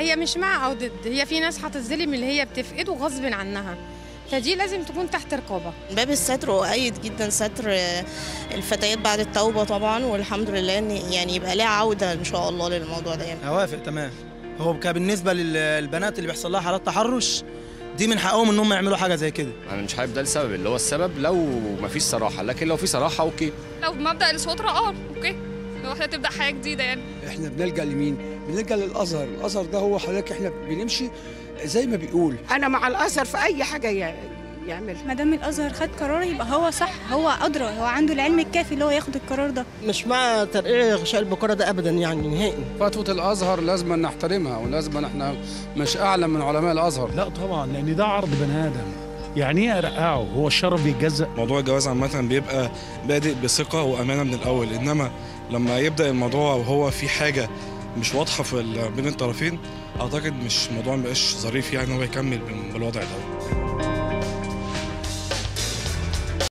هي مش مع او ضد هي في ناس هتتظلم اللي هي بتفقده غصب عنها فدي لازم تكون تحت رقابه باب الستر وأيد جدا ستر الفتيات بعد التوبة طبعا والحمد لله ان يعني يبقى لها عودة ان شاء الله للموضوع ده يعني. اوافق تمام هو كان بالنسبه للبنات اللي بيحصل لها حالات تحرش دي من حقهم ان هم يعملوا حاجه زي كده انا مش عارف ده السبب اللي هو السبب لو مفيش صراحه لكن لو في صراحه اوكي لو بمبدا الستره اه اوكي لو احنا تبدا حياه جديده يعني احنا بنلجا لمين بنلجا للازهر الازهر ده هو حضرتك احنا بنمشي زي ما بيقول انا مع الازهر في اي حاجه يعمل ما دام الازهر خد قرار يبقى هو صح هو ادرى هو عنده العلم الكافي اللي هو ياخد القرار ده مش مع ترقيع غشاء البكره ده ابدا يعني نهائي فتوى الازهر لازم نحترمها ولازم احنا مش اعلم من علماء الازهر لا طبعا لان ده عرض بني ادم يعني ايه ارقعه هو الشرف بيتجزأ موضوع الجواز عامه بيبقى بادئ بثقه وامانه من الاول انما لما يبدا الموضوع وهو في حاجه مش واضحه في بين الطرفين اعتقد مش الموضوع مبقاش ظريف يعني هو يكمل بالوضع ده